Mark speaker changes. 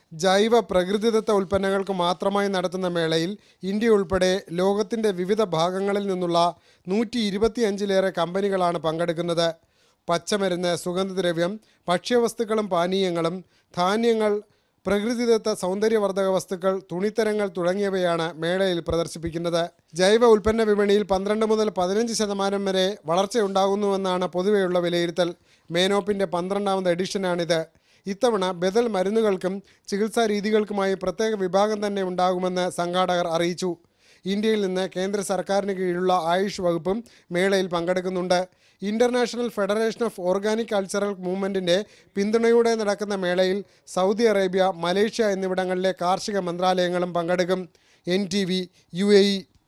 Speaker 1: ജൈവ പ്രകൃതിദത്ത ഉൽപ്പന്നങ്ങൾക്ക് മാത്രമായി നടത്തുന്ന മേളയിൽ ഇന്ത്യ ഉൾപ്പെടെ ലോകത്തിൻ്റെ വിവിധ ഭാഗങ്ങളിൽ നിന്നുള്ള നൂറ്റി ഇരുപത്തിയഞ്ചിലേറെ കമ്പനികളാണ് പങ്കെടുക്കുന്നത് പച്ചമരുന്ന് സുഗന്ധദ്രവ്യം ഭക്ഷ്യവസ്തുക്കളും പാനീയങ്ങളും ധാന്യങ്ങൾ പ്രകൃതിദത്ത സൗന്ദര്യവർദ്ധക വസ്തുക്കൾ തുണിത്തരങ്ങൾ തുടങ്ങിയവയാണ് മേളയിൽ പ്രദർശിപ്പിക്കുന്നത് ജൈവ ഉൽപ്പന്ന വിപണിയിൽ പന്ത്രണ്ട് മുതൽ പതിനഞ്ച് ശതമാനം വരെ വളർച്ചയുണ്ടാകുന്നുവെന്നാണ് പൊതുവെയുള്ള വിലയിരുത്തൽ മേനോപ്പിൻ്റെ പന്ത്രണ്ടാമത് എഡിഷനാണിത് ഇത്തവണ ബദൽ മരുന്നുകൾക്കും ചികിത്സാ രീതികൾക്കുമായി പ്രത്യേക വിഭാഗം തന്നെ ഉണ്ടാകുമെന്ന് സംഘാടകർ അറിയിച്ചു ഇന്ത്യയിൽ നിന്ന് കേന്ദ്ര സർക്കാരിന് കീഴിലുള്ള ആയുഷ് വകുപ്പും മേളയിൽ പങ്കെടുക്കുന്നുണ്ട് international federation of organic cultural മൂവ്മെന്റിന്റെ പിന്തുണയോടെ നടക്കുന്ന മേളയിൽ സൗദി അറേബ്യ മലേഷ്യ എന്നിവിടങ്ങളിലെ കാർഷിക മന്ത്രാലയങ്ങളും പങ്കെടുക്കും N T V U A E